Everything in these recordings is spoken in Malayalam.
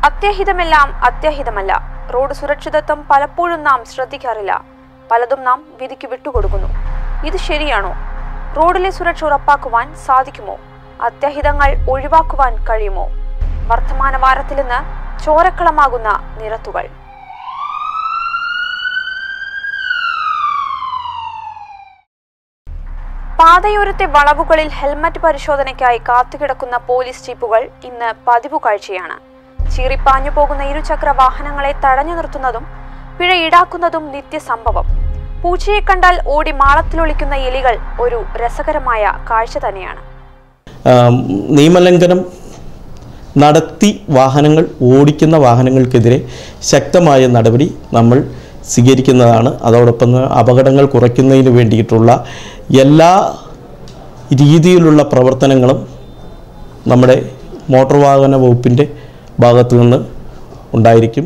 അത്യാഹിതമെല്ലാം അത്യാഹിതമല്ല റോഡ് സുരക്ഷിതത്വം പലപ്പോഴും നാം ശ്രദ്ധിക്കാറില്ല പലതും നാം വിധിക്ക് വിട്ടുകൊടുക്കുന്നു ഇത് ശരിയാണോ റോഡിലെ സുരക്ഷ ഉറപ്പാക്കുവാൻ സാധിക്കുമോ അത്യാഹിതങ്ങൾ ഒഴിവാക്കുവാൻ കഴിയുമോ വർത്തമാന വാരത്തിൽ നിന്ന് ചോരക്കളമാകുന്ന നിരത്തുകൾ പാതയോരത്തെ വളവുകളിൽ ഹെൽമറ്റ് പരിശോധനയ്ക്കായി കാത്തുകിടക്കുന്ന പോലീസ് ജീപ്പുകൾ ഇന്ന് പതിവ് കാഴ്ചയാണ് ചീറിപ്പാഞ്ഞു പോകുന്ന ഇരുചക്ര വാഹനങ്ങളെ തടഞ്ഞു നിർത്തുന്നതും പിഴ ഈടാക്കുന്നതും നിത്യസംഭവം പൂച്ചയെ കണ്ടാൽ ഓടി മാളത്തിലൊളിക്കുന്ന എലികൾ ഒരു രസകരമായ കാഴ്ച തന്നെയാണ് ആം, നിയമലംഘനം നടത്തി വാഹനങ്ങൾ ഓടിക്കുന്ന വാഹനങ്ങൾക്കെതിരെ ശക്തമായ നടപടി നമ്മൾ സ്വീകരിക്കുന്നതാണ് അതോടൊപ്പം തന്നെ അപകടങ്ങൾ കുറയ്ക്കുന്നതിന് വേണ്ടിയിട്ടുള്ള എല്ലാ രീതിയിലുള്ള പ്രവർത്തനങ്ങളും നമ്മുടെ മോട്ടോർ വാഹന വകുപ്പിൻ്റെ ഭാഗത്തു നിന്ന് ഉണ്ടായിരിക്കും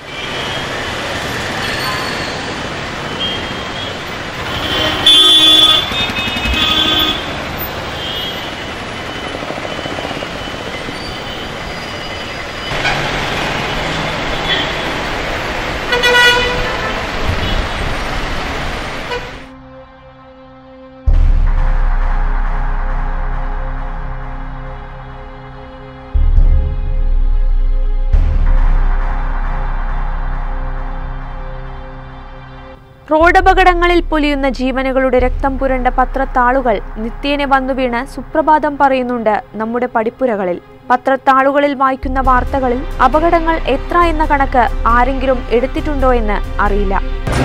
റോഡപകടങ്ങളിൽ പൊലിയുന്ന ജീവനുകളുടെ രക്തം പുരണ്ട പത്രത്താളുകൾ നിത്യേന വന്നു വീണ് സുപ്രഭാതം പറയുന്നുണ്ട് നമ്മുടെ പടിപ്പുരകളിൽ പത്രത്താളുകളിൽ വായിക്കുന്ന വാർത്തകളിൽ അപകടങ്ങൾ എത്ര എന്ന കണക്ക് ആരെങ്കിലും എടുത്തിട്ടുണ്ടോ എന്ന് അറിയില്ല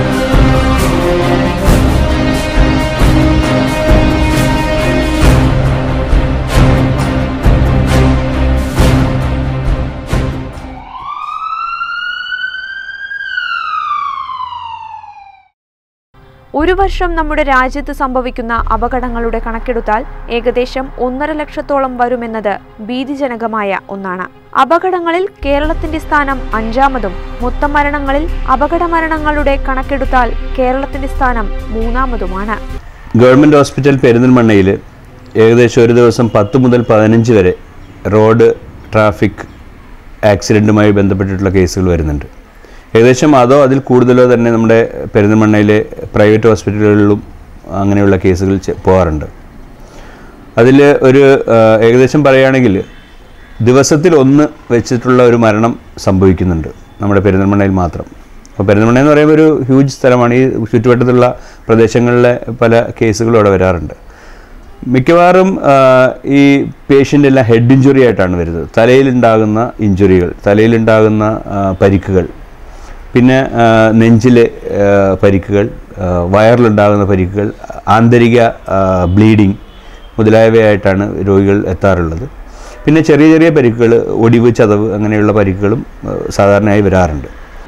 ഒരു വർഷം നമ്മുടെ രാജ്യത്ത് സംഭവിക്കുന്ന അപകടങ്ങളുടെ കണക്കെടുത്താൽ ഏകദേശം ഒന്നര ലക്ഷത്തോളം വരുമെന്നത് ഭീതിജനകമായ ഒന്നാണ് അപകടങ്ങളിൽ കേരളത്തിന്റെ സ്ഥാനം അഞ്ചാമതും മൊത്തം മരണങ്ങളിൽ അപകട മരണങ്ങളുടെ കണക്കെടുത്താൽ കേരളത്തിന്റെ സ്ഥാനം മൂന്നാമതുമാണ് ഗവൺമെൻറ് ഹോസ്പിറ്റൽ പെരിന്തൽമണ്ണയിൽ ഏകദേശം ഒരു ദിവസം പത്ത് മുതൽ പതിനഞ്ച് വരെ റോഡ് ട്രാഫിക് ആക്സിഡൻറ്റുമായി ബന്ധപ്പെട്ടിട്ടുള്ള കേസുകൾ വരുന്നുണ്ട് ഏകദേശം അതോ അതിൽ കൂടുതലോ തന്നെ നമ്മുടെ പെരിന്തൽമണ്ണയിലെ പ്രൈവറ്റ് ഹോസ്പിറ്റലുകളിലും അങ്ങനെയുള്ള കേസുകൾ ചെ- പോകാറുണ്ട് അതിൽ ഒരു ആ, ഏകദേശം പറയുകയാണെങ്കിൽ ദിവസത്തിൽ ഒന്ന് വെച്ചിട്ടുള്ള ഒരു മരണം സംഭവിക്കുന്നുണ്ട് നമ്മുടെ പെരിന്തൽമണ്ണയിൽ മാത്രം അപ്പോൾ പെരിന്തൽമണ്ണ എന്ന് പറയുമ്പോൾ ഒരു ഹ്യൂജ് സ്ഥലമാണ് ഈ ചുറ്റുവട്ടത്തുള്ള പ്രദേശങ്ങളിലെ പല കേസുകളും അവിടെ വരാറുണ്ട് മിക്കവാറും ആ, ഈ പേഷ്യൻ്റ് എല്ലാം ഹെഡ് ഇഞ്ചുറി ആയിട്ടാണ് വരുന്നത് തലയിലുണ്ടാകുന്ന ഇഞ്ചുറികൾ തലയിലുണ്ടാകുന്ന ആ, പരിക്കുകൾ പിന്നെ ആ, നെഞ്ചിലെ ആ, പരിക്കുകൾ ആ, വയറിലുണ്ടാകുന്ന പരിക്കുകൾ ആന്തരിക ബ്ലീഡിങ് മുതലായവയായിട്ടാണ് രോഗികൾ എത്താറുള്ളത് പിന്നെ ചെറിയ ചെറിയ പരിക്കുകൾ ഒടിവ് ചതവ് അങ്ങനെയുള്ള പരിക്കുകളും ആ, സാധാരണയായി വരാറുണ്ട്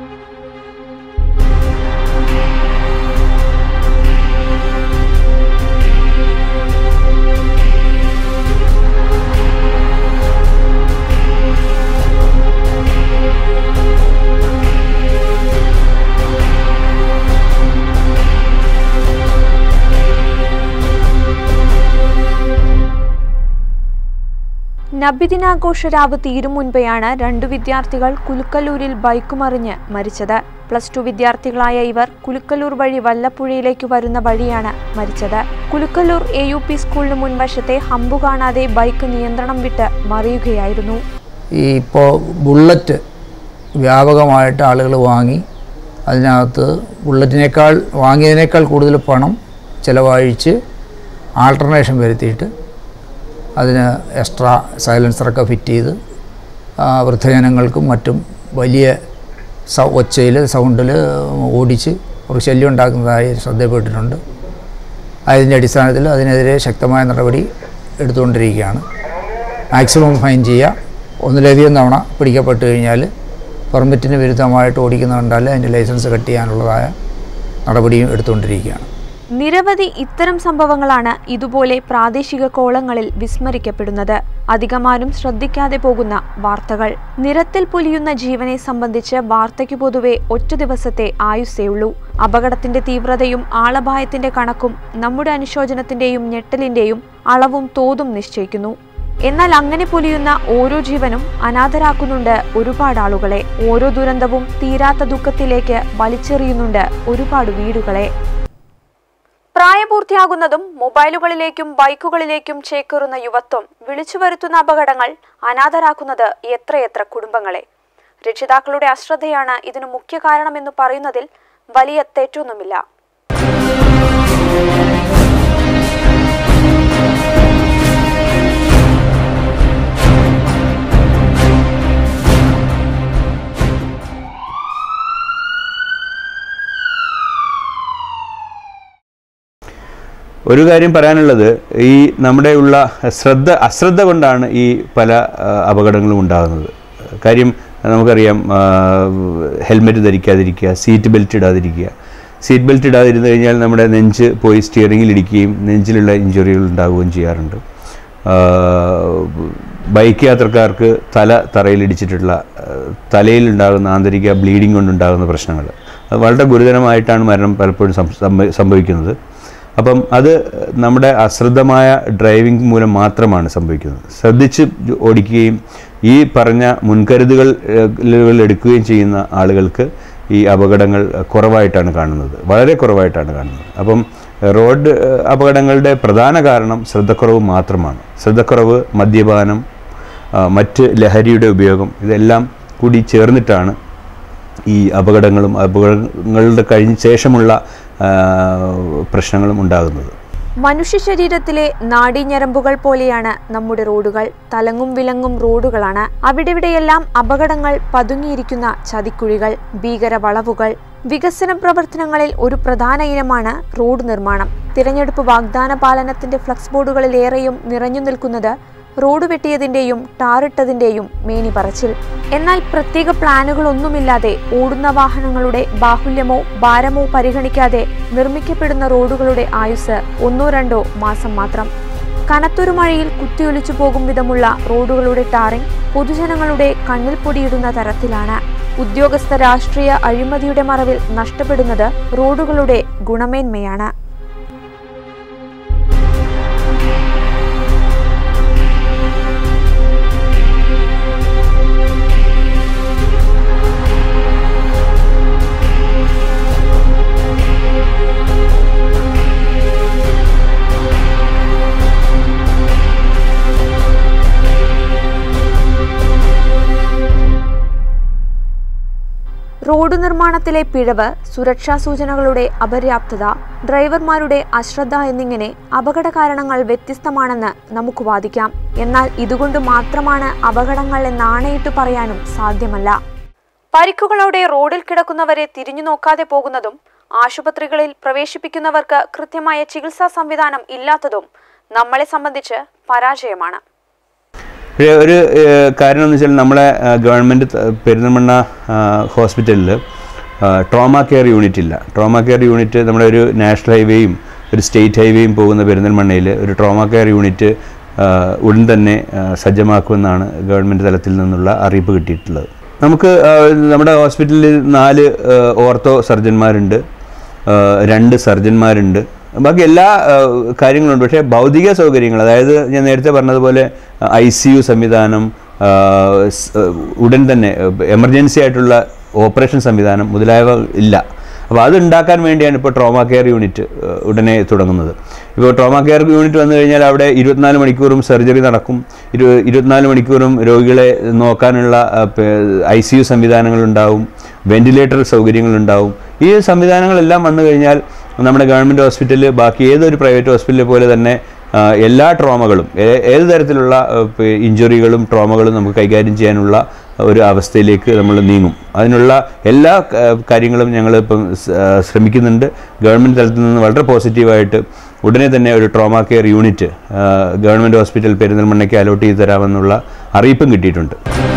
നബിദിനാഘോഷ രാവ് തീരും മുൻപെയാണ് രണ്ടു വിദ്യാർത്ഥികൾ കുലുക്കല്ലൂരിൽ ബൈക്ക് മറിഞ്ഞ് മരിച്ചത് പ്ലസ് ടു വിദ്യാർത്ഥികളായ ഇവർ കുലുക്കല്ലൂർ വഴി വല്ലപ്പുഴയിലേക്ക് വരുന്ന വഴിയാണ് മരിച്ചത് കുലുക്കല്ലൂർ എ യു പി സ്കൂളിന് മുൻവശത്തെ ഹമ്പു കാണാതെ ബൈക്ക് നിയന്ത്രണം വിട്ട് മറിയുകയായിരുന്നു ഈ ഇപ്പോൾ ബുള്ളറ്റ് വ്യാപകമായിട്ട് ആളുകൾ വാങ്ങി അതിനകത്ത് ബുള്ളറ്റിനേക്കാൾ വാങ്ങിയതിനേക്കാൾ കൂടുതൽ പണം ചിലവഴിച്ച് ആൾട്ടർനേഷൻ വരുത്തിയിട്ട് അതിന് എക്സ്ട്രാ സൈലൻസറൊക്കെ ഫിറ്റ് ചെയ്ത് ആ, വൃദ്ധജനങ്ങൾക്കും മറ്റും വലിയ സ ഒച്ചയിൽ സൗണ്ടിൽ ഓടിച്ച് ഒരു ശല്യം ഉണ്ടാക്കുന്നതായി ശ്രദ്ധപ്പെട്ടിട്ടുണ്ട് അതിൻ്റെ അടിസ്ഥാനത്തിൽ അതിനെതിരെ ശക്തമായ നടപടി എടുത്തുകൊണ്ടിരിക്കുകയാണ് മാക്സിമം ഫൈൻ ചെയ്യുക ഒന്നിലധികം തവണ പിടിക്കപ്പെട്ട് കഴിഞ്ഞാൽ പെർമിറ്റിന് വിരുദ്ധമായിട്ട് ഓടിക്കുന്ന കണ്ടാൽ അതിൻ്റെ ലൈസൻസ് കട്ട് ചെയ്യാനുള്ളതായ നടപടിയും എടുത്തുകൊണ്ടിരിക്കുകയാണ് നിരവധി ഇത്തരം സംഭവങ്ങളാണ് ഇതുപോലെ പ്രാദേശിക കോളങ്ങളിൽ വിസ്മരിക്കപ്പെടുന്നത് അധികമാരും ശ്രദ്ധിക്കാതെ പോകുന്ന വാർത്തകൾ നിരത്തിൽ പൊലിയുന്ന ജീവനെ സംബന്ധിച്ച് വാർത്തയ്ക്ക് പൊതുവെ ഒറ്റ ദിവസത്തെ ആയുസ്സേയുള്ളൂ അപകടത്തിന്റെ തീവ്രതയും ആളപായത്തിന്റെ കണക്കും നമ്മുടെ അനുശോചനത്തിന്റെയും ഞെട്ടലിന്റെയും അളവും തോതും നിശ്ചയിക്കുന്നു എന്നാൽ അങ്ങനെ പൊലിയുന്ന ഓരോ ജീവനും അനാഥരാക്കുന്നുണ്ട് ഒരുപാട് ആളുകളെ ഓരോ ദുരന്തവും തീരാത്ത ദുഃഖത്തിലേക്ക് വലിച്ചെറിയുന്നുണ്ട് ഒരുപാട് വീടുകളെ പ്രായപൂർത്തിയാകുന്നതും മൊബൈലുകളിലേക്കും ബൈക്കുകളിലേക്കും ചേക്കേറുന്ന യുവത്വം വിളിച്ചു വരുത്തുന്ന അപകടങ്ങൾ അനാഥരാക്കുന്നത് എത്രയെത്ര കുടുംബങ്ങളെ രക്ഷിതാക്കളുടെ അശ്രദ്ധയാണ് ഇതിനു മുഖ്യ കാരണമെന്ന് പറയുന്നതിൽ വലിയ തെറ്റൊന്നുമില്ല ഒരു കാര്യം പറയാനുള്ളത് ഈ നമ്മുടെ ഉള്ള ശ്രദ്ധ അശ്രദ്ധ കൊണ്ടാണ് ഈ പല ആ, അപകടങ്ങളും ഉണ്ടാകുന്നത് കാര്യം നമുക്കറിയാം ഹെൽമെറ്റ് ധരിക്കാതിരിക്കുക സീറ്റ് ബെൽറ്റ് ഇടാതിരിക്കുക സീറ്റ് ബെൽറ്റ് ഇടാതിരുന്നു കഴിഞ്ഞാൽ നമ്മുടെ നെഞ്ച് പോയി സ്റ്റിയറിങ്ങിൽ ഇടിക്കുകയും നെഞ്ചിലുള്ള ഇഞ്ചുറികൾ ഉണ്ടാവുകയും ചെയ്യാറുണ്ട് ആ, ബൈക്ക് യാത്രക്കാർക്ക് തല തറയിലിടിച്ചിട്ടുള്ള ആ, തലയിൽ ഉണ്ടാകുന്ന ആന്തരിക ബ്ലീഡിംഗ് കൊണ്ടുണ്ടാകുന്ന പ്രശ്നങ്ങൾ അത് വളരെ ഗുരുതരമായിട്ടാണ് മരണം പലപ്പോഴും സം- സംഭ- സംഭവിക്കുന്നത് അപ്പം അത് നമ്മുടെ അശ്രദ്ധമായ ഡ്രൈവിംഗ് മൂലം മാത്രമാണ് സംഭവിക്കുന്നത് ശ്രദ്ധിച്ച് ഓടിക്കുകയും ഈ പറഞ്ഞ മുൻകരുതുകൾ ഏഹ്, എടുക്കുകയും ചെയ്യുന്ന ആളുകൾക്ക് ഈ അപകടങ്ങൾ കുറവായിട്ടാണ് കാണുന്നത് വളരെ കുറവായിട്ടാണ് കാണുന്നത് അപ്പം റോഡ് ഏഹ്, അപകടങ്ങളുടെ പ്രധാന കാരണം ശ്രദ്ധക്കുറവ് മാത്രമാണ് ശ്രദ്ധക്കുറവ് മദ്യപാനം ആ, മറ്റ് ലഹരിയുടെ ഉപയോഗം ഇതെല്ലാം കൂടി ചേർന്നിട്ടാണ് ഈ അപകടങ്ങളും അപകടങ്ങളുടെ കഴിഞ്ഞ ശേഷമുള്ള ആ, പ്രശ്നങ്ങളും ഉണ്ടാകുന്നത് മനുഷ്യ ശരീരത്തിലെ നാഡീഞരമ്പുകൾ പോലെയാണ് നമ്മുടെ റോഡുകൾ തലങ്ങും വിലങ്ങും റോഡുകളാണ് അവിടെവിടെയെല്ലാം അപകടങ്ങൾ പതുങ്ങിയിരിക്കുന്ന ചതിക്കുഴികൾ ഭീകര വളവുകൾ വികസന പ്രവർത്തനങ്ങളിൽ ഒരു പ്രധാന ഇനമാണ് റോഡ് നിർമ്മാണം തിരഞ്ഞെടുപ്പ് വാഗ്ദാന പാലനത്തിന്റെ ഫ്ലക്സ് ബോർഡുകളിലേറെയും നിറഞ്ഞു നിൽക്കുന്നത് റോഡ് വെട്ടിയതിന്റെയും ടാറിട്ടതിന്റെയും മേനി പറച്ചിൽ എന്നാൽ പ്രത്യേക പ്ലാനുകളൊന്നുമില്ലാതെ ഓടുന്ന വാഹനങ്ങളുടെ ബാഹുല്യമോ ഭാരമോ പരിഗണിക്കാതെ നിർമ്മിക്കപ്പെടുന്ന റോഡുകളുടെ ആയുസ് ഒന്നോ രണ്ടോ മാസം മാത്രം കനത്തൊരു മഴയിൽ കുത്തിയൊലിച്ചു പോകും വിധമുള്ള റോഡുകളുടെ ടാറിംഗ് പൊതുജനങ്ങളുടെ കണ്ണിൽ പൊടിയിടുന്ന തരത്തിലാണ് ഉദ്യോഗസ്ഥ രാഷ്ട്രീയ അഴിമതിയുടെ മറവിൽ നഷ്ടപ്പെടുന്നത് റോഡുകളുടെ ഗുണമേന്മയാണ് റോഡ് നിർമ്മാണത്തിലെ പിഴവ് സുരക്ഷാ സൂചനകളുടെ അപര്യാപ്തത ഡ്രൈവർമാരുടെ അശ്രദ്ധ എന്നിങ്ങനെ അപകട കാരണങ്ങൾ വ്യത്യസ്തമാണെന്ന് നമുക്ക് വാദിക്കാം എന്നാൽ ഇതുകൊണ്ട് മാത്രമാണ് അപകടങ്ങൾ എന്നാണയിട്ട് പറയാനും സാധ്യമല്ല പരിക്കുകളോടെ റോഡിൽ കിടക്കുന്നവരെ തിരിഞ്ഞു നോക്കാതെ പോകുന്നതും ആശുപത്രികളിൽ പ്രവേശിപ്പിക്കുന്നവർക്ക് കൃത്യമായ ചികിത്സാ സംവിധാനം ഇല്ലാത്തതും നമ്മളെ സംബന്ധിച്ച് പരാജയമാണ് പക്ഷേ ഒരു ഏഹ്, കാര്യം എന്ന് വെച്ചാൽ നമ്മളെ ഏഹ്, ഗവൺമെൻറ് ത- പെരിന്തൽമണ്ണ ഹോസ്പിറ്റലിൽ ട്രോമ കെയർ യൂണിറ്റ് ഇല്ല ട്രോമ കെയർ യൂണിറ്റ് നമ്മുടെ ഒരു നാഷണൽ ഹൈവേയും ഒരു സ്റ്റേറ്റ് ഹൈവേയും പോകുന്ന പെരിന്തൽമണ്ണയിൽ ഒരു ട്രോമ കെയർ യൂണിറ്റ് ഏഹ്, ഉടൻ തന്നെ ഏഹ്, സജ്ജമാക്കുമെന്നാണ് ഗവൺമെൻറ് തലത്തിൽ നിന്നുള്ള അറിയിപ്പ് കിട്ടിയിട്ടുള്ളത് നമുക്ക് ഏഹ്, നമ്മുടെ ഹോസ്പിറ്റലിൽ നാല് ഏഹ്, ഓർത്തോ സർജന്മാരുണ്ട് ഏഹ്, രണ്ട് സർജന്മാരുണ്ട് ബാക്കി എല്ലാ ഏഹ്, കാര്യങ്ങളുണ്ട് പക്ഷേ ഭൗതിക സൗകര്യങ്ങൾ അതായത് ഞാൻ നേരത്തെ പറഞ്ഞതുപോലെ ഐ സി യു സംവിധാനം ഏഹ്, സ്- ഏഹ്, ഉടൻ തന്നെ എമർജൻസി ആയിട്ടുള്ള ഓപ്പറേഷൻ സംവിധാനം മുതലായവ ഇല്ല അപ്പോൾ അത് ഉണ്ടാക്കാൻ വേണ്ടിയാണ് ഇപ്പോൾ ട്രോമ കെയർ യൂണിറ്റ് ഏഹ്, ഉടനെ തുടങ്ങുന്നത് ഇപ്പോൾ ട്രോമ കെയർ യൂണിറ്റ് വന്നു കഴിഞ്ഞാൽ അവിടെ ഇരുപത്തിനാല് മണിക്കൂറും സർജറി നടക്കും ഇരു ഇരുപത്തിനാല് മണിക്കൂറും രോഗികളെ നോക്കാനുള്ള ഐ സി യു സംവിധാനങ്ങളുണ്ടാവും വെന്റിലേറ്റർ സൗകര്യങ്ങളുണ്ടാവും ഈ സംവിധാനങ്ങളെല്ലാം വന്നു കഴിഞ്ഞാൽ നമ്മുടെ ഗവൺമെൻറ് ഹോസ്പിറ്റലിൽ ബാക്കി ഏതൊരു പ്രൈവറ്റ് ഹോസ്പിറ്റലിലെ പോലെ തന്നെ ആ, എല്ലാ ട്രോമകളും ഏ- ഏത് തരത്തിലുള്ള ഇഞ്ചുറികളും ട്രോമകളും നമുക്ക് കൈകാര്യം ചെയ്യാനുള്ള ഒരു അവസ്ഥയിലേക്ക് നമ്മൾ നീങ്ങും അതിനുള്ള എല്ലാ ആ, കാര്യങ്ങളും ഞങ്ങൾ ഇപ്പം സ്- ആ, ശ്രമിക്കുന്നുണ്ട് ഗവൺമെൻറ് തലത്തിൽ നിന്ന് വളരെ പോസിറ്റീവായിട്ട് ഉടനെ തന്നെ ഒരു ട്രോമ കെയർ യൂണിറ്റ് ആ, ഗവൺമെൻറ് ഹോസ്പിറ്റൽ പെരിന്തൽമണ്ണയ്ക്ക് അലോട്ട് ചെയ്ത് തരാമെന്നുള്ള അറിയിപ്പും കിട്ടിയിട്ടുണ്ട്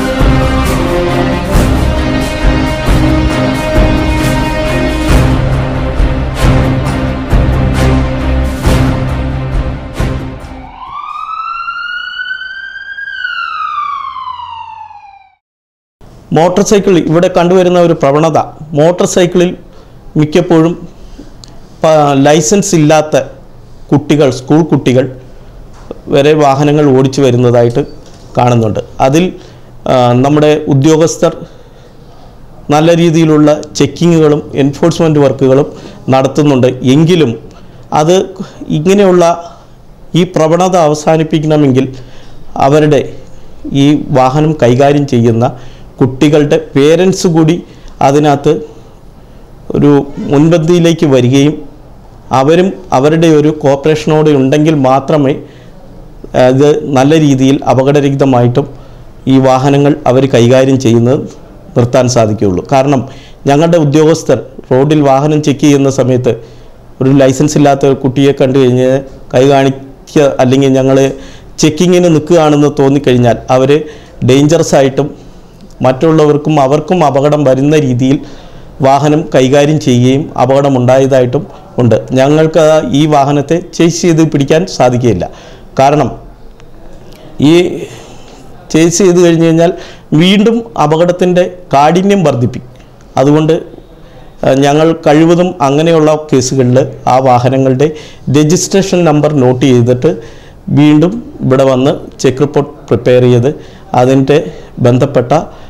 മോട്ടോർ സൈക്കിൾ ഇവിടെ കണ്ടുവരുന്ന ഒരു പ്രവണത മോട്ടോർ സൈക്കിളിൽ മിക്കപ്പോഴും പ- ലൈസൻസ് ഇല്ലാത്ത കുട്ടികൾ സ്കൂൾ കുട്ടികൾ വരെ വാഹനങ്ങൾ ഓടിച്ചു വരുന്നതായിട്ട് കാണുന്നുണ്ട് അതിൽ ആ, നമ്മുടെ ഉദ്യോഗസ്ഥർ നല്ല രീതിയിലുള്ള ചെക്കിങ്ങുകളും എൻഫോഴ്സ്മെൻറ്റ് വർക്കുകളും നടത്തുന്നുണ്ട് എങ്കിലും അത് ഇങ്ങനെയുള്ള ഈ പ്രവണത അവസാനിപ്പിക്കണമെങ്കിൽ അവരുടെ ഈ വാഹനം കൈകാര്യം ചെയ്യുന്ന കുട്ടികളുടെ പേരൻസ് കൂടി അതിനകത്ത് ഒരു മുൻപന്തിയിലേക്ക് വരികയും അവരും അവരുടെ ഒരു കോപ്പറേഷനോടെ ഉണ്ടെങ്കിൽ മാത്രമേ അത് നല്ല രീതിയിൽ അപകടരഹിതമായിട്ടും ഈ വാഹനങ്ങൾ അവർ കൈകാര്യം ചെയ്യുന്നത് നിർത്താൻ സാധിക്കുകയുള്ളൂ കാരണം ഞങ്ങളുടെ ഉദ്യോഗസ്ഥർ റോഡിൽ വാഹനം ചെക്ക് ചെയ്യുന്ന സമയത്ത് ഒരു ലൈസൻസ് ഇല്ലാത്ത ഒരു കുട്ടിയെ കണ്ടു കഴിഞ്ഞ് കൈ കാണിക്കുക അല്ലെങ്കിൽ ഞങ്ങൾ ചെക്കിങ്ങിന് നിൽക്കുകയാണെന്ന് തോന്നിക്കഴിഞ്ഞാൽ അവർ ഡേഞ്ചറസ് ആയിട്ടും മറ്റുള്ളവർക്കും അവർക്കും അപകടം വരുന്ന രീതിയിൽ വാഹനം കൈകാര്യം ചെയ്യുകയും അപകടമുണ്ടായതായിട്ടും ഉണ്ട് ഞങ്ങൾക്ക് ഈ വാഹനത്തെ ചേസ് ചെയ്ത് പിടിക്കാൻ സാധിക്കുകയില്ല കാരണം ഈ ചേസ് ചെയ്ത് കഴിഞ്ഞ് കഴിഞ്ഞാൽ വീണ്ടും അപകടത്തിൻ്റെ കാഠിന്യം വർദ്ധിപ്പിക്കും അതുകൊണ്ട് ഏഹ്, ഞങ്ങൾ കഴിവതും അങ്ങനെയുള്ള കേസുകളിൽ ആ വാഹനങ്ങളുടെ രജിസ്ട്രേഷൻ നമ്പർ നോട്ട് ചെയ്തിട്ട് വീണ്ടും ഇവിടെ വന്ന് ചെക്ക് റിപ്പോർട്ട് പ്രിപ്പയർ ചെയ്ത് അതിൻ്റെ ബന്ധപ്പെട്ട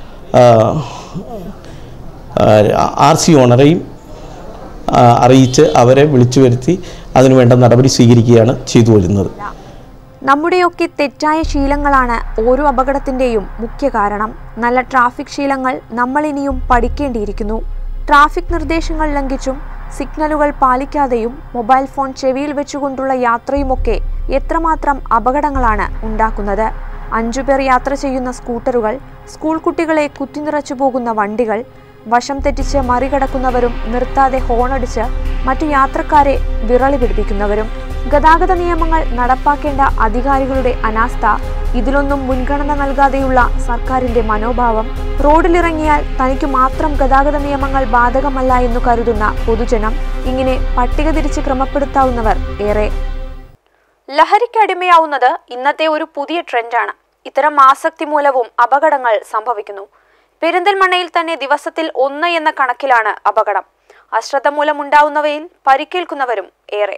ആർ സി ഓണറെയും ആ, അറിയിച്ച് അവരെ വിളിച്ചു വരുത്തി അതിനുവേണ്ട നടപടി സ്വീകരിക്കുകയാണ് ചെയ്തു വരുന്നത് നമ്മുടെയൊക്കെ തെറ്റായ ശീലങ്ങളാണ് ഓരോ അപകടത്തിന്റെയും മുഖ്യ കാരണം നല്ല ട്രാഫിക് ശീലങ്ങൾ നമ്മൾ ഇനിയും പഠിക്കേണ്ടിയിരിക്കുന്നു ട്രാഫിക് നിർദ്ദേശങ്ങൾ ലംഘിച്ചും സിഗ്നലുകൾ പാലിക്കാതെയും മൊബൈൽ ഫോൺ ചെവിയിൽ വെച്ചുകൊണ്ടുള്ള യാത്രയുമൊക്കെ എത്രമാത്രം അപകടങ്ങളാണ് ഉണ്ടാക്കുന്നത് അഞ്ചുപേർ യാത്ര ചെയ്യുന്ന സ്കൂട്ടറുകൾ സ്കൂൾ കുട്ടികളെ കുത്തിനിറച്ചു പോകുന്ന വണ്ടികൾ വശം തെറ്റിച്ച് മറികടക്കുന്നവരും നിർത്താതെ ഹോണടിച്ച് മറ്റു യാത്രക്കാരെ വിറളി പിടിപ്പിക്കുന്നവരും ഗതാഗത നിയമങ്ങൾ നടപ്പാക്കേണ്ട അധികാരികളുടെ അനാസ്ഥ ഇതിലൊന്നും മുൻഗണന നൽകാതെയുള്ള സർക്കാരിന്റെ മനോഭാവം റോഡിലിറങ്ങിയാൽ തനിക്ക് മാത്രം ഗതാഗത നിയമങ്ങൾ ബാധകമല്ല എന്നു കരുതുന്ന പൊതുജനം ഇങ്ങനെ പട്ടിക തിരിച്ച് ക്രമപ്പെടുത്താവുന്നവർ ഏറെ ലഹരിക്ക് അടിമയാവുന്നത് ഇന്നത്തെ ഒരു പുതിയ ട്രെൻഡാണ് ഇത്തരം ആസക്തി മൂലവും അപകടങ്ങൾ സംഭവിക്കുന്നു പെരിന്തൽമണ്ണയിൽ തന്നെ ദിവസത്തിൽ ഒന്ന് എന്ന കണക്കിലാണ് അപകടം അശ്രദ്ധ മൂലമുണ്ടാവുന്നവയിൽ പരിക്കേൽക്കുന്നവരും ഏറെ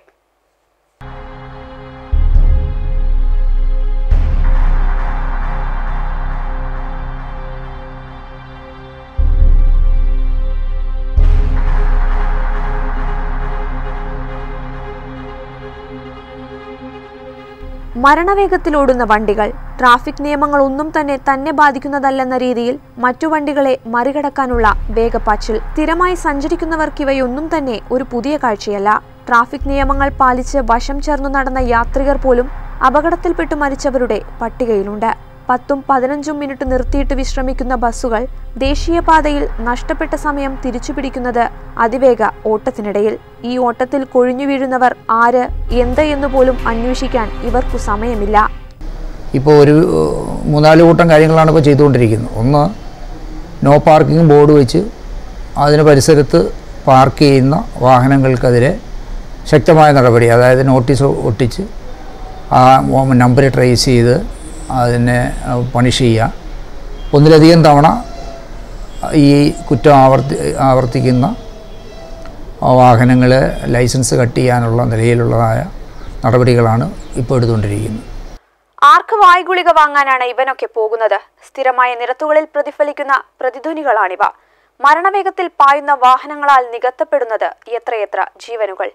മരണവേഗത്തിലോടുന്ന വണ്ടികൾ ട്രാഫിക് നിയമങ്ങൾ ഒന്നും തന്നെ തന്നെ ബാധിക്കുന്നതല്ലെന്ന രീതിയിൽ മറ്റു വണ്ടികളെ മറികടക്കാനുള്ള വേഗപ്പാച്ചിൽ സ്ഥിരമായി സഞ്ചരിക്കുന്നവർക്ക് ഇവയൊന്നും തന്നെ ഒരു പുതിയ കാഴ്ചയല്ല ട്രാഫിക് നിയമങ്ങൾ പാലിച്ച് വശം ചേർന്നു നടന്ന യാത്രികർ പോലും അപകടത്തിൽപ്പെട്ടു മരിച്ചവരുടെ പട്ടികയിലുണ്ട് പത്തും പതിനഞ്ചും മിനിറ്റ് നിർത്തിയിട്ട് വിശ്രമിക്കുന്ന ബസ്സുകൾ ദേശീയപാതയിൽ നഷ്ടപ്പെട്ട സമയം തിരിച്ചുപിടിക്കുന്നത് അതിവേഗ ഓട്ടത്തിനിടയിൽ ഈ ഓട്ടത്തിൽ കൊഴിഞ്ഞു വീഴുന്നവർ ആര് എന്ത് എന്ന് പോലും അന്വേഷിക്കാൻ ഇവർക്കു സമയമില്ല ഇപ്പോൾ ഒരു ഏഹ്, മൂന്നാല് കൂട്ടം കാര്യങ്ങളാണ് ഇപ്പോൾ ചെയ്തുകൊണ്ടിരിക്കുന്നത് ഒന്ന് നോ പാർക്കിംഗ് ബോർഡ് വെച്ച് അതിന് പരിസരത്ത് പാർക്ക് ചെയ്യുന്ന വാഹനങ്ങൾക്കെതിരെ ശക്തമായ നടപടി അതായത് നോട്ടീസ് ഒട്ടിച്ച് ആ നമ്പർ ട്രേസ് ചെയ്ത് അതിനെ പണിഷ് ചെയ്യുക ഒന്നിലധികം തവണ ഈ കുറ്റം ആവർത്തി ആവർത്തിക്കുന്ന വാഹനങ്ങൾ ലൈസൻസ് കട്ട് ചെയ്യാനുള്ള നിലയിലുള്ളതായ നടപടികളാണ് ഇപ്പോൾ എടുത്തുകൊണ്ടിരിക്കുന്നത് ആർക്ക് വായ്ഗുളിക വാങ്ങാനാണ് ഇവനൊക്കെ പോകുന്നത് സ്ഥിരമായ നിരത്തുകളിൽ പ്രതിഫലിക്കുന്ന പ്രതിധ്വനികളാണിവ മരണവേഗത്തിൽ പായുന്ന വാഹനങ്ങളാൽ നികത്തപ്പെടുന്നത് എത്രയെത്ര ജീവനുകൾ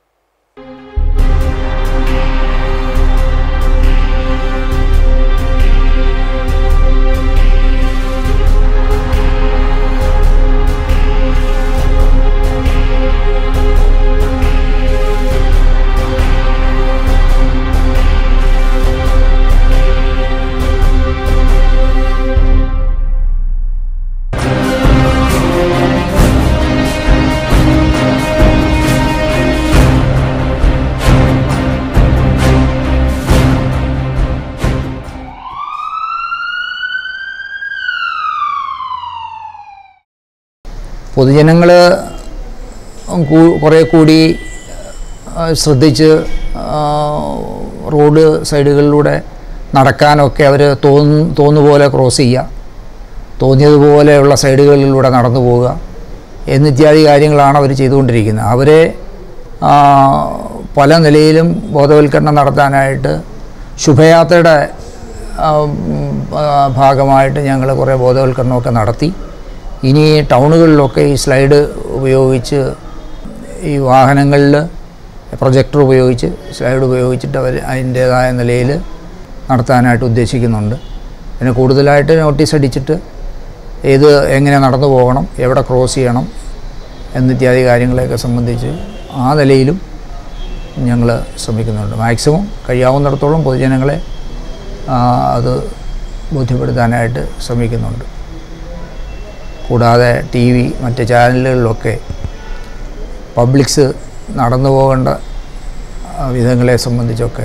പൊതുജനങ്ങൾ കുറേ കൂടി ആ, ശ്രദ്ധിച്ച് ആ, റോഡ് സൈഡുകളിലൂടെ നടക്കാനൊക്കെ അവർ തോന്നു തോന്നുപോലെ ക്രോസ് ചെയ്യുക തോന്നിയതുപോലെയുള്ള സൈഡുകളിലൂടെ നടന്നു പോവുക എന്നിത്യാദി കാര്യങ്ങളാണ് അവർ ചെയ്തുകൊണ്ടിരിക്കുന്നത് അവരെ ആ, പല നിലയിലും ബോധവൽക്കരണം നടത്താനായിട്ട് ശുഭയാത്രയുടെ ആ, ഉം, ആ, ഭാഗമായിട്ട് ഞങ്ങൾ കുറേ ബോധവൽക്കരണമൊക്കെ നടത്തി ഇനി ടൗണുകളിലൊക്കെ ഈ സ്ലൈഡ് ഉപയോഗിച്ച് ഈ വാഹനങ്ങളിൽ പ്രൊജക്ടർ ഉപയോഗിച്ച് സ്ലൈഡ് ഉപയോഗിച്ചിട്ട് അവർ അതിൻ്റേതായ നിലയിൽ നടത്താനായിട്ട് ഉദ്ദേശിക്കുന്നുണ്ട് പിന്നെ കൂടുതലായിട്ട് നോട്ടീസ് അടിച്ചിട്ട് ഏത് എങ്ങനെ നടന്നു പോകണം എവിടെ ക്രോസ് ചെയ്യണം എന്നിത്യാദി കാര്യങ്ങളെയൊക്കെ സംബന്ധിച്ച് ആ നിലയിലും ഞങ്ങൾ ശ്രമിക്കുന്നുണ്ട് മാക്സിമം കഴിയാവുന്നിടത്തോളം പൊതുജനങ്ങളെ ആ, അത് ബോധ്യപ്പെടുത്താനായിട്ട് ശ്രമിക്കുന്നുണ്ട് കൂടാതെ ടി വി മറ്റ് ചാനലുകളിലൊക്കെ പബ്ലിക്സ് നടന്നു പോകേണ്ട ആ, വിധങ്ങളെ സംബന്ധിച്ചൊക്കെ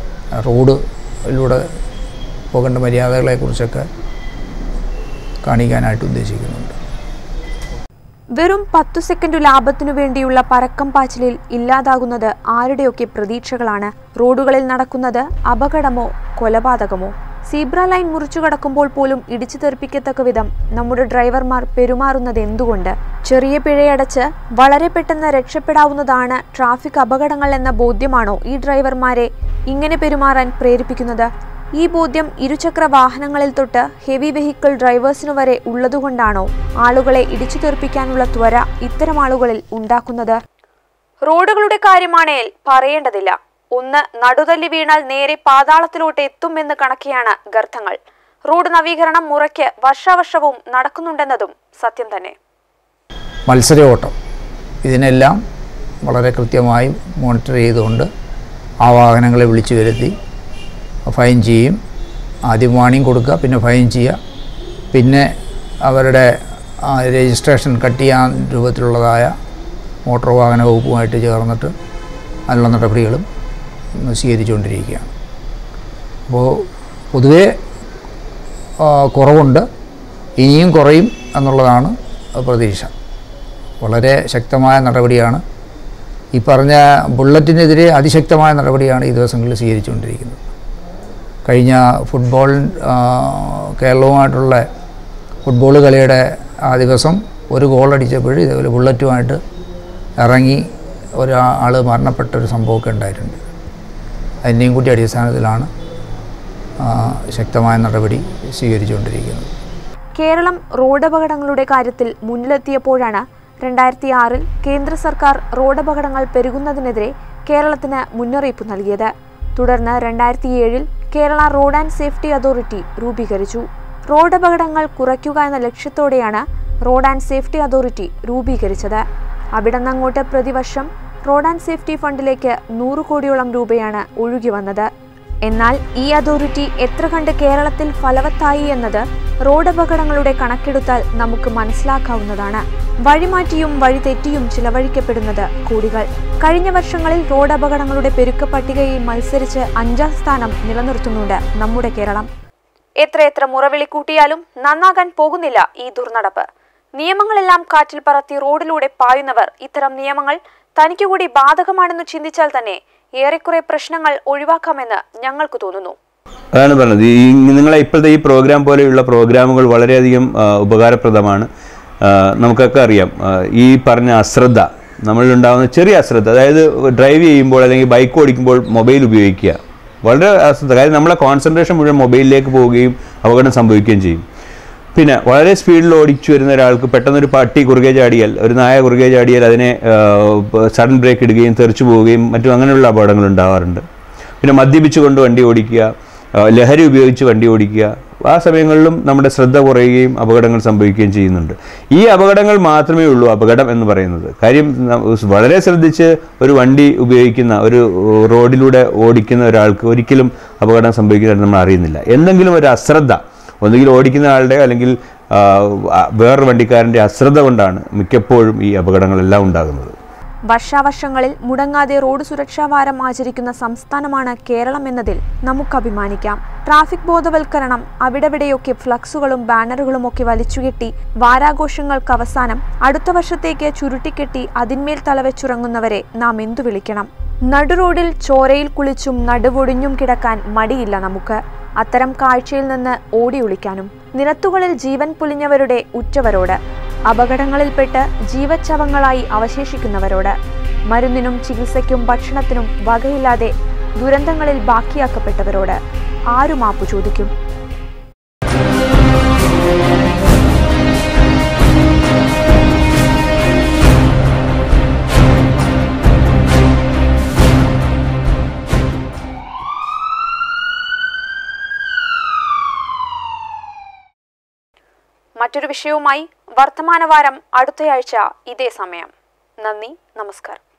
റോഡിലൂടെ പോകേണ്ട മര്യാദകളെക്കുറിച്ചൊക്കെ കാണിക്കാനായിട്ട് ഉദ്ദേശിക്കുന്നുണ്ട് വെറും പത്തു സെക്കൻഡു ലാഭത്തിനു വേണ്ടിയുള്ള പരക്കം പാച്ചിലിൽ ഇല്ലാതാകുന്നത് ആരുടെയൊക്കെ പ്രതീക്ഷകളാണ് റോഡുകളിൽ നടക്കുന്നത് അപകടമോ കൊലപാതകമോ സീബ്ര ലൈൻ മുറിച്ചു കടക്കുമ്പോൾ പോലും ഇടിച്ചു തെറിപ്പിക്കത്തക്ക വിധം നമ്മുടെ ഡ്രൈവർമാർ പെരുമാറുന്നത് എന്തുകൊണ്ട് ചെറിയ പിഴയടച്ച് വളരെ പെട്ടെന്ന് രക്ഷപ്പെടാവുന്നതാണ് ട്രാഫിക് അപകടങ്ങൾ എന്ന ബോധ്യമാണോ ഈ ഡ്രൈവർമാരെ ഇങ്ങനെ പെരുമാറാൻ പ്രേരിപ്പിക്കുന്നത് ഈ ബോധ്യം ഇരുചക്ര വാഹനങ്ങളിൽ തൊട്ട് ഹെവി വെഹിക്കിൾ ഡ്രൈവേഴ്സിനു വരെ ഉള്ളതുകൊണ്ടാണോ ആളുകളെ ഇടിച്ചു തെറിപ്പിക്കാനുള്ള ത്വര ഇത്തരം ആളുകളിൽ ഉണ്ടാക്കുന്നത് റോഡുകളുടെ കാര്യമാണേൽ പറയേണ്ടതില്ല ഒന്ന് നടുതല്ലി വീണാൽ നേരെ പാതാളത്തിലോട്ട് എത്തുമെന്ന് കണക്കെയാണ് ഗർത്തങ്ങൾ റോഡ് നവീകരണം മുറയ്ക്ക് വർഷാവർഷവും നടക്കുന്നുണ്ടെന്നതും സത്യം തന്നെ മത്സര ഓട്ടം ഇതിനെല്ലാം വളരെ കൃത്യമായി മോണിറ്റർ ചെയ്തുകൊണ്ട് ആ വാഹനങ്ങളെ വിളിച്ചു വരുത്തി ഫൈൻ ചെയ്യും ആദ്യം വാണിംഗ് കൊടുക്കുക പിന്നെ ഫൈൻ ചെയ്യുക പിന്നെ അവരുടെ ആ, രജിസ്ട്രേഷൻ കട്ട് ചെയ്യാൻ രൂപത്തിലുള്ളതായ മോട്ടോർ വാഹന വകുപ്പുമായിട്ട് ചേർന്നിട്ട് അതിനുള്ള നടപടികളും സ്വീകരിച്ചുകൊണ്ടിരിക്കുകയാണ് അപ്പോൾ പൊതുവേ ആ, കുറവുണ്ട് ഇനിയും കുറയും എന്നുള്ളതാണ് പ്രതീക്ഷ വളരെ ശക്തമായ നടപടിയാണ് ഈ പറഞ്ഞ ബുള്ളറ്റിനെതിരെ അതിശക്തമായ നടപടിയാണ് ഈ ദിവസങ്ങളിൽ സ്വീകരിച്ചുകൊണ്ടിരിക്കുന്നത് കഴിഞ്ഞ ഫുട്ബോൾ ആ, കേരളവുമായിട്ടുള്ള ഫുട്ബോൾ കളിയുടെ ആ ദിവസം ഒരു ഗോൾ അടിച്ചപ്പോൾ ഇതേപോലെ ബുള്ളറ്റുമായിട്ട് ഇറങ്ങി ഒരാൾ മരണപ്പെട്ട ഒരു സംഭവമൊക്കെ ഉണ്ടായിട്ടുണ്ട് അതിൻ്റെയും കൂടി അടിസ്ഥാനത്തിലാണ് ആ, ശക്തമായ നടപടി സ്വീകരിച്ചുകൊണ്ടിരിക്കുന്നത് കേരളം റോഡപകടങ്ങളുടെ കാര്യത്തിൽ മുന്നിലെത്തിയപ്പോഴാണ് രണ്ടായിരത്തി ആറിൽ കേന്ദ്ര സർക്കാർ റോഡപകടങ്ങൾ പെരുകുന്നതിനെതിരെ കേരളത്തിന് മുന്നറിയിപ്പ് നൽകിയത് തുടർന്ന് രണ്ടായിരത്തി ഏഴിൽ Kerala road and safety authority രൂപീകരിച്ചു റോഡപകടങ്ങൾ കുറയ്ക്കുക എന്ന ലക്ഷ്യത്തോടെയാണ് റോഡ് ആൻഡ് സേഫ്റ്റി അതോറിറ്റി രൂപീകരിച്ചത് അവിടെ നിന്നങ്ങോട്ട് പ്രതിവർഷം റോഡ് ആൻഡ് സേഫ്റ്റി ഫണ്ടിലേക്ക് നൂറ് കോടിയോളം രൂപയാണ് ഒഴുകി വന്നത് എന്നാൽ ഈ അതോറിറ്റി എത്ര കണ്ട് കേരളത്തിൽ ഫലവത്തായി എന്നത് റോഡ് അപകടങ്ങളുടെ കണക്കെടുത്താൽ നമുക്ക് മനസ്സിലാക്കാവുന്നതാണ് വഴിമാറ്റിയും വഴിതെറ്റിയും ചിലവഴിക്കപ്പെടുന്നത് കോടികൾ കഴിഞ്ഞ വർഷങ്ങളിൽ റോഡ് അപകടങ്ങളുടെ പെരുക്ക പട്ടികയിൽ മത്സരിച്ച് അഞ്ചാം സ്ഥാനം നിലനിർത്തുന്നുണ്ട് നമ്മുടെ കേരളം എത്രയെത്ര മുറവിളി കൂട്ടിയാലും നന്നാകാൻ പോകുന്നില്ല ഈ ദുർനടപ്പ് നിയമങ്ങളെല്ലാം കാറ്റിൽ പറത്തി റോഡിലൂടെ പായുന്നവർ ഇത്തരം നിയമങ്ങൾ തനിക്ക് കൂടി ബാധകമാണെന്ന് ചിന്തിച്ചാൽ തന്നെ ഏറെക്കുറെ പ്രശ്നങ്ങൾ ഒഴിവാക്കാമെന്ന് ഞങ്ങൾക്ക് തോന്നുന്നു അതാണ് പറഞ്ഞത് ഈ നിങ്ങളെ ഇപ്പോഴത്തെ ഈ പ്രോഗ്രാം പോലെയുള്ള പ്രോഗ്രാമുകൾ വളരെയധികം ആ, ഉപകാരപ്രദമാണ് ആ, നമുക്കൊക്കെ അറിയാം ആ, ഈ പറഞ്ഞ അശ്രദ്ധ നമ്മളിലുണ്ടാകുന്ന ചെറിയ അശ്രദ്ധ അതായത് ഡ്രൈവ് ചെയ്യുമ്പോൾ അല്ലെങ്കിൽ ബൈക്ക് ഓടിക്കുമ്പോൾ മൊബൈൽ ഉപയോഗിക്കുക വളരെ അശ്രദ്ധ കാര്യം നമ്മളെ കോൺസെൻട്രേഷൻ മുഴുവൻ മൊബൈലിലേക്ക് പോവുകയും അപകടം സംഭവിക്കുകയും ചെയ്യും പിന്നെ വളരെ സ്പീഡിൽ ഓടിച്ചു വരുന്ന ഒരാൾക്ക് പെട്ടെന്നൊരു പട്ടി കുറുകെ ചാടിയാൽ ഒരു നായ കുറുകെ ചാടിയാൽ അതിനെ സഡൻ ബ്രേക്ക് ഇടുകയും തെറിച്ചു പോവുകയും മറ്റും അങ്ങനെയുള്ള അപകടങ്ങൾ ഉണ്ടാവാറുണ്ട് പിന്നെ മദ്യപിച്ചുകൊണ്ട് വണ്ടി ഓടിക്കുക ആ, ലഹരി ഉപയോഗിച്ച് വണ്ടി ഓടിക്കുക ആ സമയങ്ങളിലും നമ്മുടെ ശ്രദ്ധ കുറയുകയും അപകടങ്ങൾ സംഭവിക്കുകയും ചെയ്യുന്നുണ്ട് ഈ അപകടങ്ങൾ മാത്രമേ ഉള്ളൂ അപകടം എന്ന് പറയുന്നത് കാര്യം ന- വളരെ ശ്രദ്ധിച്ച് ഒരു വണ്ടി ഉപയോഗിക്കുന്ന ഒരു റോഡിലൂടെ ഓടിക്കുന്ന ഒരാൾക്ക് ഒരിക്കലും അപകടം സംഭവിക്കുന്നതായിട്ട് നമ്മൾ അറിയുന്നില്ല എന്തെങ്കിലും ഒരു അശ്രദ്ധ ഒന്നുകിൽ ഓടിക്കുന്ന ആളുടെ അല്ലെങ്കിൽ ആ, ആ, വേറൊരു വണ്ടിക്കാരൻ്റെ അശ്രദ്ധ കൊണ്ടാണ് മിക്കപ്പോഴും ഈ അപകടങ്ങളെല്ലാം ഉണ്ടാകുന്നത് വർഷാവർഷങ്ങളിൽ മുടങ്ങാതെ റോഡ് സുരക്ഷാ വാരം ആചരിക്കുന്ന സംസ്ഥാനമാണ് കേരളം എന്നതിൽ നമുക്ക് അഭിമാനിക്കാം ട്രാഫിക് ബോധവൽക്കരണം അവിടെവിടെയൊക്കെ ഫ്ലക്സുകളും ബാനറുകളും ഒക്കെ വലിച്ചുകെട്ടി വാരാഘോഷങ്ങൾക്ക് അവസാനം അടുത്ത വർഷത്തേക്ക് ചുരുട്ടിക്കെട്ടി അതിന്മേൽ തലവെച്ചുറങ്ങുന്നവരെ നാം എന്തു വിളിക്കണം നടുറോഡിൽ ചോരയിൽ കുളിച്ചും നടുവൊടിഞ്ഞും കിടക്കാൻ മടിയില്ല നമുക്ക് അത്തരം കാഴ്ചയിൽ നിന്ന് ഓടി ഒളിക്കാനും നിരത്തുകളിൽ ജീവൻ പൊലിഞ്ഞവരുടെ ഉറ്റവരോട് അപകടങ്ങളിൽപ്പെട്ട് ജീവച്ഛവങ്ങളായി അവശേഷിക്കുന്നവരോട് മരുന്നിനും ചികിത്സയ്ക്കും ഭക്ഷണത്തിനും വകയില്ലാതെ ദുരന്തങ്ങളിൽ ബാക്കിയാക്കപ്പെട്ടവരോട് ആരു മാപ്പു ചോദിക്കും മറ്റൊരു വിഷയവുമായി വർത്തമാനവാരം അടുത്തയാഴ്ച ഇതേ സമയം നന്ദി നമസ്കാരം